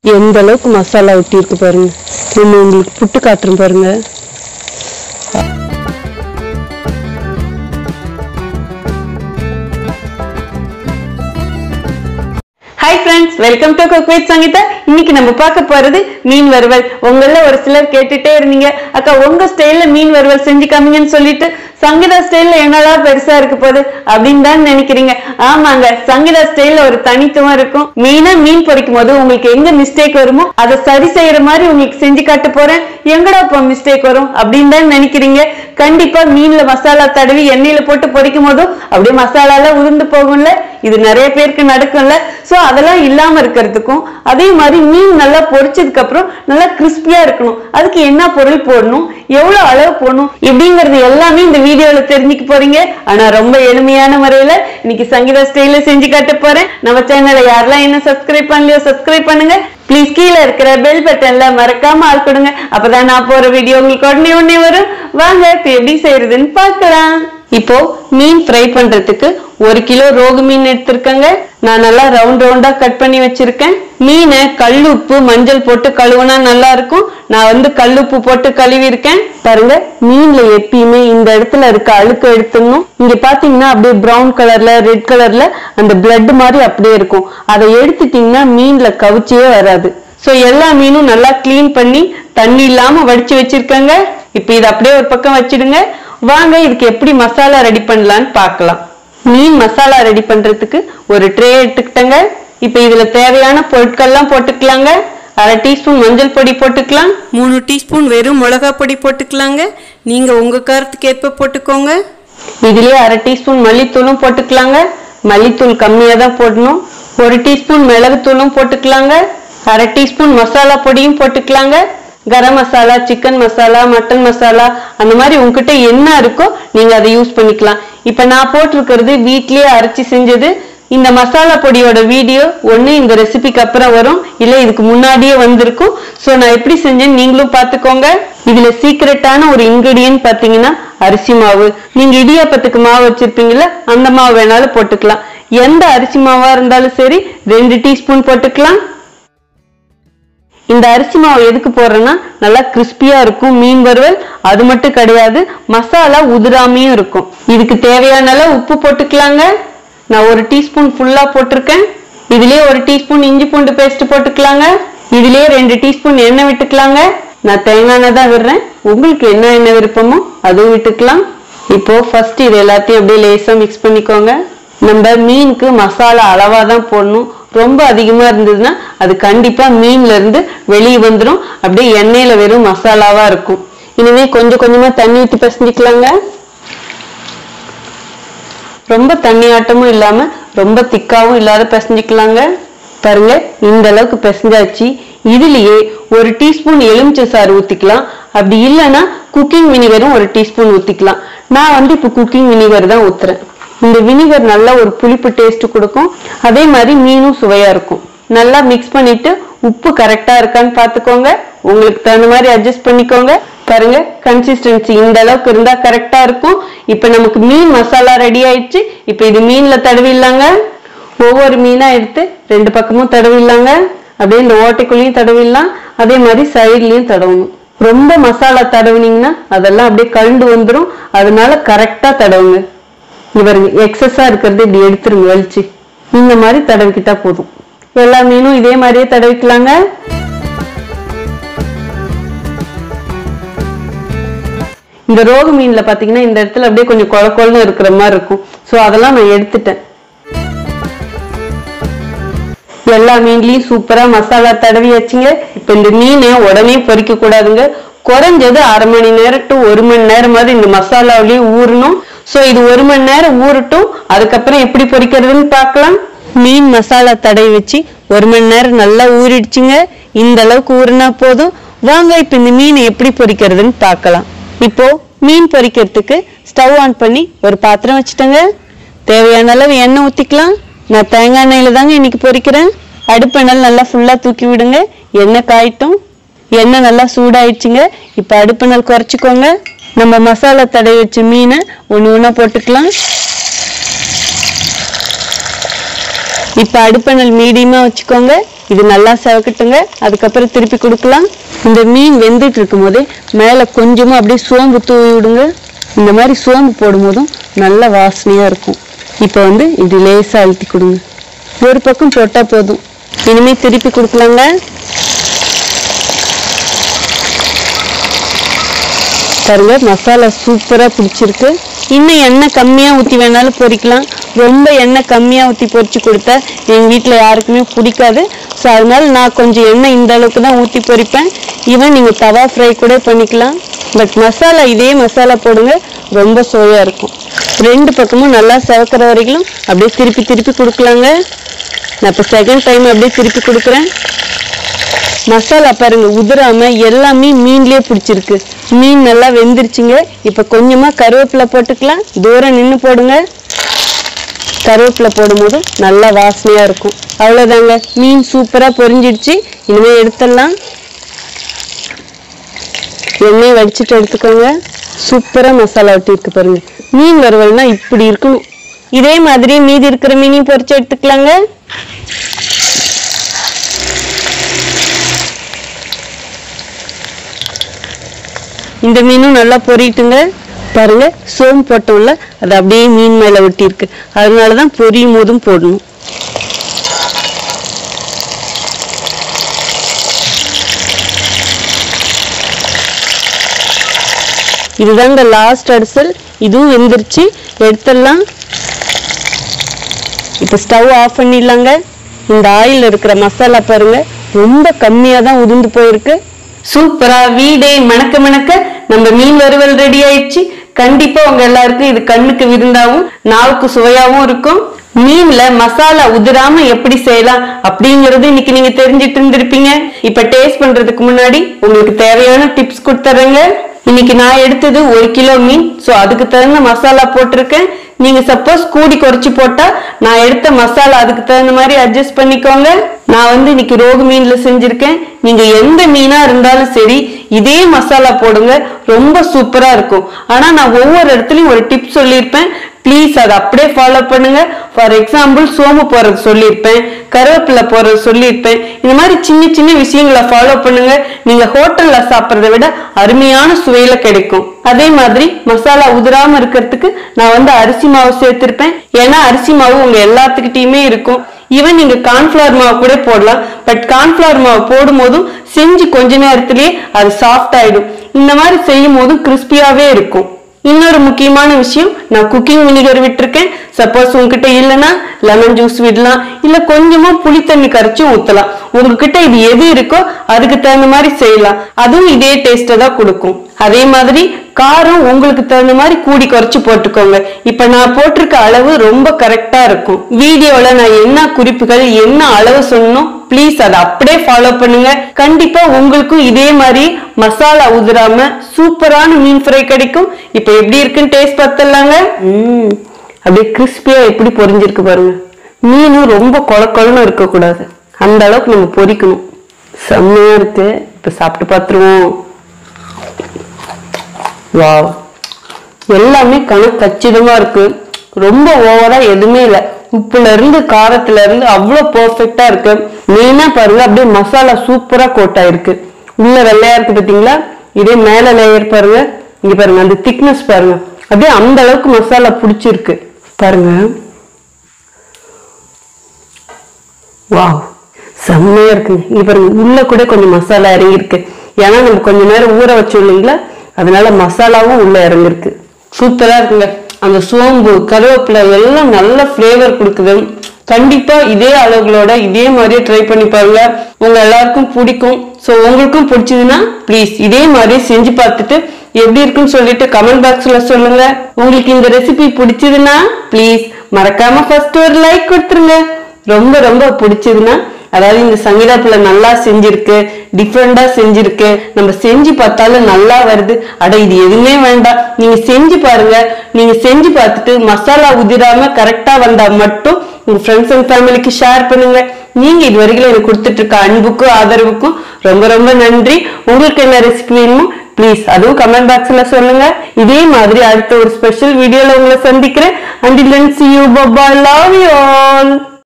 எந்த அளவுக்கு மசாலா ஒட்டி இருக்கு பாருங்க ஒன்று உங்களுக்கு புட்டு காட்டுறேன் பாருங்க hi friends welcome to cook with Sangeetha இன்னைக்கு நம்ம பார்க்க போறது மீன் வறுவல் உங்கள ஒரு சிலர் கேட்டுட்டே இருந்தீங்க அக்கா உங்க ஸ்டைல்ல மீன் வறுவல் செஞ்சு காமிங்கன்னு சொல்லிட்டு சங்கீதா ஸ்டைல்ல என்னெல்லாம் பெருசா இருக்கு போகுது அப்படின்னு தான் நினைக்கிறீங்க ஆமாங்க சங்கீதா ஸ்டைல்ல ஒரு தனித்துவம் இருக்கும் மீனை மீன் பொரிக்கும் போது உங்களுக்கு எங்க மிஸ்டேக் வருமோ அதை சரி செய்யற மாதிரி உங்களுக்கு செஞ்சு காட்ட போறேன் எங்கடா இப்போ மிஸ்டேக் வரும் அப்படின்னு தான் நினைக்கிறீங்க கண்டிப்பா மீன்ல மசாலா தடவி எண்ணெயில போட்டு பொரிக்கும் போதும் அப்படியே மசாலால உதிர்ந்து போகும்ல இது நிறைய பேருக்கு நடக்கும்ல சோ அதெல்லாம் இல்லாம இருக்கிறதுக்கும் அதே மாதிரி மீன் நல்லா பொரிச்சதுக்கு அப்புறம் நல்லா கிறிஸ்பியா இருக்கணும் அதுக்கு என்ன பொருள் போடணும் எவ்வளவு அளவு போடணும் இப்படிங்கறது எல்லாமே இந்த வீடியோல தெரிஞ்சுக்க போறீங்க ஆனா ரொம்ப எளிமையான முறையில இன்னைக்கு சங்கீதா ஸ்டைல செஞ்சு காட்ட போறேன் நம்ம சேனலை யாரெல்லாம் என்ன சப்ஸ்கிரைப் பண்ணலையோ சப்ஸ்கிரைப் பண்ணுங்க ப்ளீஸ் கீழே இருக்கிற பெல் பட்டன்ல மறக்காம ஆள் கொடுங்க அப்பதான் நான் போற வீடியோ உங்களுக்கு உடனே உடனே வரும் வாங்க இப்ப எப்படி செய்யறதுன்னு பார்க்கலாம் இப்போ மீன் ஃப்ரை பண்றதுக்கு ஒரு கிலோ ரோகு மீன் எடுத்திருக்கேங்க நான் நல்லா ரவுண்ட் ரவுண்டா கட் பண்ணி வச்சிருக்கேன் மீனை கல்லுப்பு மஞ்சள் போட்டு கழுவுனா நல்லா இருக்கும் நான் வந்து கல்லுப்பு போட்டு கழுவி இருக்கேன் பாருங்க மீன்ல எப்பயுமே இந்த இடத்துல இருக்க அழுக்கு எடுத்துடணும் இங்க பாத்தீங்கன்னா அப்படியே பிரவுன் கலர்ல ரெட் கலர்ல அந்த பிளட் மாதிரி அப்படியே இருக்கும் அதை எடுத்துட்டீங்கன்னா மீன்ல கவுச்சியே வராது சோ எல்லா மீனும் நல்லா க்ளீன் பண்ணி தண்ணி இல்லாம வடிச்சு வச்சிருக்கேங்க இப்ப இது அப்படியே ஒரு பக்கம் வச்சிடுங்க வாங்க இதுக்கு எப்படி மசாலா ரெடி பண்ணலாம்னு பார்க்கலாம் மீன் மசாலா ரெடி பண்றதுக்கு ஒரு ட்ரே எடுத்துக்கிட்டேங்க இப்ப இதுல தேவையான பொருட்கள்லாம் போட்டுக்கலாங்க அரை டீஸ்பூன் மஞ்சள் பொடி போட்டுக்கலாம் மூணு டீஸ்பூன் வெறும் மிளகா பொடி போட்டுக்கலாங்க நீங்க உங்க கருத்துக்கு ஏற்ப போட்டுக்கோங்க இதுலயே அரை டீஸ்பூன் மல்லித்தூளும் போட்டுக்கலாங்க மல்லித்தூள் கம்மியா தான் போடணும் ஒரு டீஸ்பூன் மிளகுத்தூளும் போட்டுக்கலாங்க அரை டீஸ்பூன் மசாலா பொடியும் போட்டுக்கலாங்க கரம் மசாலா சிக்கன் மசாலா மட்டன் மசாலா அந்த மாதிரி உங்ககிட்ட என்ன இருக்கோ நீங்க அதை யூஸ் பண்ணிக்கலாம் இப்ப நான் போட்டிருக்கிறது வீட்லயே அரைச்சி செஞ்சது இந்த மசாலா பொடியோட வீடியோ ஒண்ணு இந்த ரெசிபிக்கு அப்புறம் வரும் இல்ல இதுக்கு முன்னாடியே வந்திருக்கும் சோ நான் எப்படி செஞ்சேன்னு நீங்களும் பாத்துக்கோங்க இதுல சீக்ரெட்டான ஒரு இன்கிரிடியன்ட் பாத்தீங்கன்னா அரிசி மாவு நீங்க இடியாப்பத்துக்கு மாவு வச்சிருப்பீங்கல்ல அந்த மாவு வேணாலும் போட்டுக்கலாம் எந்த அரிசி மாவா இருந்தாலும் சரி ரெண்டு டீஸ்பூன் போட்டுக்கலாம் இந்த அரிசி மாவு எதுக்கு போடுறேன்னா நல்லா கிறிஸ்பியா இருக்கும் மீன் வறுவல் அது மட்டும் கிடையாது மசாலா உதிராமையும் இருக்கும் இதுக்கு தேவையான அளவு உப்பு போட்டுக்கலாங்க நான் ஒரு டீஸ்பூன் ஃபுல்லா போட்டிருக்கேன் இதுலயே ஒரு டீஸ்பூன் இஞ்சி பூண்டு பேஸ்ட் போட்டுக்கலாங்க இதுலயே ரெண்டு டீஸ்பூன் எண்ணெய் விட்டுக்கலாங்க நான் தேங்காய் எண்ணெய் தான் விடுறேன் உங்களுக்கு என்ன எண்ணெய் விருப்பமோ அதுவும் விட்டுக்கலாம் இப்போ ஃபர்ஸ்ட் இது எல்லாத்தையும் அப்படியே லேசா மிக்ஸ் பண்ணிக்கோங்க நம்ம மீனுக்கு மசாலா அளவா தான் போடணும் ரொம்ப அதிகமா இருந்ததுன்னா அது கண்டிப்பா மீன்ல இருந்து வெளியே வந்துடும் அப்படியே எண்ணெயில வெறும் மசாலாவா இருக்கும் இனிமே கொஞ்சம் கொஞ்சமா தண்ணி ஊற்றி பிசைஞ்சிக்கலாங்க ரொம்ப தண்ணி ஆட்டமும் இல்லாம ரொம்ப திக்காவும் இல்லாத பிசைஞ்சிக்கலாங்க பாருங்க இந்த அளவுக்கு பிசைஞ்சாச்சு இதுலயே ஒரு டீஸ்பூன் எலுமிச்சை சாறு ஊத்திக்கலாம் அப்படி இல்லைன்னா குக்கிங் வினிகரும் ஒரு டீஸ்பூன் ஊத்திக்கலாம் நான் வந்து இப்போ குக்கிங் வினிகர் தான் ஊத்துறேன் இந்த வினிகர் நல்லா ஒரு புளிப்பு டேஸ்ட் கொடுக்கும் அதே மாதிரி மீனும் சுவையா இருக்கும் நல்லா மிக்ஸ் பண்ணிட்டு உப்பு கரெக்டா இருக்கான்னு பாத்துக்கோங்க உங்களுக்கு தகுந்த மாதிரி அட்ஜஸ்ட் பண்ணிக்கோங்க பாருங்க கன்சிஸ்டன்சி இந்த அளவுக்கு இருந்தா கரெக்டா இருக்கும் இப்ப நமக்கு மீன் மசாலா ரெடி ஆயிடுச்சு இப்ப இது மீன்ல தடவிடலாங்க ஒவ்வொரு மீனா எடுத்து ரெண்டு பக்கமும் தடவிடலாங்க அப்படியே இந்த ஓட்டைக்குள்ளேயும் தடவிடலாம் அதே மாதிரி சைட்லயும் தடவணும் ரொம்ப மசாலா தடவுனீங்கன்னா அதெல்லாம் அப்படியே கழுண்டு வந்துடும் அதனால கரெக்டா தடவுங்க இவருங்க எக்ஸஸா இருக்கிறது இப்படி எடுத்துருங்க வலிச்சு இந்த மாதிரி தடவிக்கிட்டா போதும் எல்லா மீனும் இதே மாதிரியே தடவிக்கலாங்க இந்த ரோகு மீன்ல பாத்தீங்கன்னா இந்த இடத்துல அப்படியே கொஞ்சம் கொழ கொழன்னு இருக்கிற மாதிரி இருக்கும் சோ அதெல்லாம் நான் எடுத்துட்டேன் எல்லா மீன்லயும் சூப்பரா மசாலா தடவி வச்சுங்க இப்ப இந்த மீனை உடனே பொரிக்க கூடாதுங்க குறைஞ்சது அரை மணி நேரம் டு ஒரு மணி நேரமாவது இந்த மசாலாவிலேயே ஊறணும் சோ இது ஒரு மணி நேரம் ஊறட்டும் அதுக்கப்புறம் எப்படி பொரிக்கிறதுன்னு பார்க்கலாம் மீன் மசாலா தடவி வச்சு ஒரு மணி நேரம் நல்லா ஊறிடுச்சுங்க இந்த அளவுக்கு ஊறினா போதும் வாங்க இப்ப இந்த மீனை எப்படி பொரிக்கிறதுன்னு பார்க்கலாம் இப்போ மீன் பொரிக்கிறதுக்கு ஸ்டவ் ஆன் பண்ணி ஒரு பாத்திரம் வச்சுட்டேங்க தேவையான அளவு எண்ணெய் ஊத்திக்கலாம் நான் தேங்காய் எண்ணெயில தாங்க இன்னைக்கு பொரிக்கிறேன் அடுப்பெண்ணல் நல்லா ஃபுல்லா தூக்கி விடுங்க எண்ணெய் காயட்டும் எண்ணெய் நல்லா சூடாயிடுச்சுங்க இப்போ அடுப்பெண்ணல் குறைச்சிக்கோங்க நம்ம மசாலா தடவி வச்ச மீனை ஒன்று ஒன்றா போட்டுக்கலாம் இப்போ அடுப்பெண்ணல் மீடியமா வச்சுக்கோங்க இது நல்லா செவக்கட்டுங்க அதுக்கப்புறம் திருப்பி கொடுக்கலாம் இந்த மீன் வெந்துட்டு இருக்கும் போதே மேலே கொஞ்சமா அப்படியே சோம்பு தூவி விடுங்க இந்த மாதிரி சோம்பு போடும்போதும் நல்ல வாசனையா இருக்கும் இப்போ வந்து இப்படி லேசா அழுத்தி கொடுங்க ஒரு பக்கம் போட்டா போதும் இனிமே திருப்பி கொடுக்கலாங்க பாருங்க மசாலா சூப்பரா பிடிச்சிருக்கு இன்னும் எண்ணெய் கம்மியா ஊத்தி வேணாலும் பொரிக்கலாம் ரொம்ப எண்ணெய் கம்மியா ஊத்தி பொரிச்சு கொடுத்தா எங்க வீட்ல யாருக்குமே பிடிக்காது ஸோ அதனால நான் கொஞ்சம் எண்ணெய் இந்த அளவுக்கு தான் ஊத்தி பொரிப்பேன் ஈவன் நீங்க தவா ஃப்ரை கூட பண்ணிக்கலாம் பட் மசாலா இதே மசாலா போடுங்க ரொம்ப சுவையா இருக்கும் ரெண்டு பக்கமும் நல்லா செவக்கிற வரைக்கும் அப்படியே திருப்பி திருப்பி கொடுக்கலாங்க நான் இப்போ செகண்ட் டைம் அப்படியே திருப்பி கொடுக்குறேன் மசாலா பாருங்க உதிராம எல்லாமே மீன்லயே பிடிச்சிருக்கு மீன் நல்லா வெந்துருச்சுங்க இப்ப கொஞ்சமா கருவேப்பிலை போட்டுக்கலாம் தூரம் நின்னு போடுங்க கருவேப்பிலை போடும்போது நல்லா வாசனையா இருக்கும் அவ்வளவுதாங்க மீன் சூப்பரா பொரிஞ்சிடுச்சு இனிமே எடுத்துடலாம் எண்ணெய் வடிச்சிட்டு எடுத்துக்கோங்க சூப்பரா மசாலா ஒட்டி இருக்கு பாருங்க மீன் வறுவல்னா இப்படி இருக்கணும் இதே மாதிரி மீதி இருக்கிற மீனையும் பொரிச்சு எடுத்துக்கலாங்க இந்த மீனும் நல்லா பொரிட்டுங்க பாருங்க சோம்பு போட்டோம்ல அது அப்படியே மீன் மேல ஒட்டி இருக்கு அதனாலதான் பொரியும் போதும் போடணும் இதுதாங்க லாஸ்ட் அடிசல் இதுவும் வெந்துருச்சு எடுத்துடலாம் இப்போ ஸ்டவ் ஆஃப் பண்ணிடலாங்க இந்த ஆயில் இருக்கிற மசாலா பாருங்க ரொம்ப கம்மியா தான் உதிர்ந்து போயிருக்கு சூப்பரா வீடே மணக்க மணக்க நம்ம மீன் வறுவல் ரெடி ஆயிடுச்சு கண்டிப்பா உங்க எல்லாருக்கும் இது கண்ணுக்கு விருந்தாவும் நாவுக்கு சுவையாவும் இருக்கும் மீன்ல மசாலா உதிராம எப்படி செய்யலாம் அப்படிங்கறது இன்னைக்கு நீங்க தெரிஞ்சிட்டு இருந்திருப்பீங்க இப்ப டேஸ்ட் பண்றதுக்கு முன்னாடி உங்களுக்கு தேவையான டிப்ஸ் கொடுத்துறேங்க இன்னைக்கு நான் எடுத்தது ஒரு கிலோ மீன் சோ அதுக்கு தகுந்த மசாலா போட்டிருக்கேன் நீங்க சப்போஸ் கூடி குறைச்சு போட்டா நான் எடுத்த மசாலா அதுக்கு தகுந்த மாதிரி அட்ஜஸ்ட் பண்ணிக்கோங்க நான் வந்து இன்னைக்கு ரோகு மீன்ல செஞ்சிருக்கேன் நீங்க எந்த மீனா இருந்தாலும் சரி இதே மசாலா போடுங்க ரொம்ப சூப்பரா இருக்கும் ஆனா நான் ஒவ்வொரு இடத்துலயும் ஒரு டிப் சொல்லியிருப்பேன் ப்ளீஸ் அதை அப்படியே ஃபாலோ பண்ணுங்க ஃபார் எக்ஸாம்பிள் சோம்பு போடுறது சொல்லியிருப்பேன் கருவேப்பிலை போடுறது சொல்லியிருப்பேன் இந்த மாதிரி சின்ன சின்ன விஷயங்களை ஃபாலோ பண்ணுங்க நீங்க ஹோட்டல்ல சாப்பிட்றத விட அருமையான சுவையில கிடைக்கும் அதே மாதிரி மசாலா உதிராம இருக்கிறதுக்கு நான் வந்து அரிசி மாவு சேர்த்திருப்பேன் ஏன்னா அரிசி மாவு உங்க எல்லாத்துக்கிட்டயுமே இருக்கும் ஈவன் நீங்க கார்ன்ஃபிளவர் மாவு கூட போடலாம் பட் கார்ன்ஃபிளவர் மாவு போடும் போதும் செஞ்சு கொஞ்ச நேரத்திலேயே அது சாஃப்ட் ஆயிடும் இந்த மாதிரி செய்யும் போதும் கிறிஸ்பியாவே இருக்கும் இன்னொரு முக்கியமான விஷயம் நான் குக்கிங் வினிகர் விட்டிருக்கேன் சப்போஸ் உங்ககிட்ட இல்லைன்னா லெமன் ஜூஸ் விடலாம் இல்ல கொஞ்சமா புளி தண்ணி கரைச்சு ஊத்தலாம் உங்ககிட்ட இது எது இருக்கோ அதுக்கு தகுந்த மாதிரி செய்யலாம் அதுவும் இதே டேஸ்ட்டை தான் கொடுக்கும் அதே மாதிரி காரம் உங்களுக்கு தகுந்த மாதிரி கூடி குறைச்சு போட்டுக்கோங்க இப்ப நான் போட்டிருக்க அளவு ரொம்ப கரெக்டா இருக்கும் வீடியோல நான் என்ன குறிப்புகள் என்ன அளவு சொன்னோம் ப்ளீஸ் அதை அப்படியே ஃபாலோ பண்ணுங்க கண்டிப்பா உங்களுக்கும் இதே மாதிரி மசாலா உதிராம சூப்பரான மீன் ஃப்ரை கிடைக்கும் இப்ப எப்படி இருக்குன்னு டேஸ்ட் பார்த்தலாங்க ம் அப்படியே கிறிஸ்பியா எப்படி பொரிஞ்சிருக்கு பாருங்க மீனும் ரொம்ப கொல கொலன்னு இருக்கக்கூடாது அந்த அளவுக்கு நம்ம பொரிக்கணும் செம்மையா இருக்கு இப்ப சாப்பிட்டு பார்த்துருவோம் வாவ் எல்லாமே கணக்கு கச்சிதமா இருக்கு ரொம்ப ஓவரா எதுவுமே இல்ல உப்புல இருந்து காரத்துல இருந்து அவ்வளவு பெர்ஃபெக்ட்டா இருக்கு மெயினா பாருங்க அப்படியே மசாலா சூப்பரா கோட் ஆயிருக்கு உள்ள வெள்ளையா இருக்கு பாத்தீங்களா இதே மேல லேயர் பாருங்க இங்க பாருங்க அந்த திக்னஸ் பாருங்க அப்படியே அந்த அளவுக்கு மசாலா பிடிச்சிருக்கு பாருங்க வாவ் செம்மையா இருக்குங்க இங்க பாருங்க உள்ள கூட கொஞ்சம் மசாலா இறங்கியிருக்கு ஏன்னா நம்ம கொஞ்ச நேரம் ஊற வச்சோம் இல்லைங்களா அதனால மசாலாவும் உள்ள இறங்கிருக்கு சூப்பரா இருக்குங்க அந்த சோம்பு கருவேப்பிலை எல்லாம் நல்ல ஃப்ளேவர் கொடுக்குது கண்டிப்பா இதே அளவுகளோட இதே மாதிரியே ட்ரை பண்ணி பாருங்க உங்க எல்லாருக்கும் பிடிக்கும் ஸோ உங்களுக்கும் பிடிச்சதுன்னா ப்ளீஸ் இதே மாதிரி செஞ்சு பார்த்துட்டு எப்படி இருக்குன்னு சொல்லிட்டு கமெண்ட் பாக்ஸ்ல சொல்லுங்க உங்களுக்கு இந்த ரெசிபி பிடிச்சதுன்னா ப்ளீஸ் மறக்காம ஃபர்ஸ்ட் ஒரு லைக் கொடுத்துருங்க ரொம்ப ரொம்ப பிடிச்சதுன்னா அதாவது இந்த சங்கீதா பிள்ளை நல்லா செஞ்சிருக்கு டிஃப்ரெண்டா செஞ்சிருக்கு நம்ம செஞ்சு பார்த்தாலும் நல்லா வருது அட இது எதுவுமே வேண்டாம் நீங்க செஞ்சு பாருங்க நீங்க செஞ்சு பார்த்துட்டு மசாலா உதிராம கரெக்டா வந்தா மட்டும் உங்க ஃப்ரெண்ட்ஸ் அண்ட் ஃபேமிலிக்கு ஷேர் பண்ணுங்க நீங்க இது வரைக்கும் எனக்கு கொடுத்துட்டு இருக்க அன்புக்கும் ஆதரவுக்கும் ரொம்ப ரொம்ப நன்றி உங்களுக்கு என்ன ரெசிபி வேணுமோ ப்ளீஸ் அதுவும் கமெண்ட் பாக்ஸ்ல சொல்லுங்க இதே மாதிரி அடுத்த ஒரு ஸ்பெஷல் வீடியோல உங்களை சந்திக்கிறேன் until see you bye bye love you all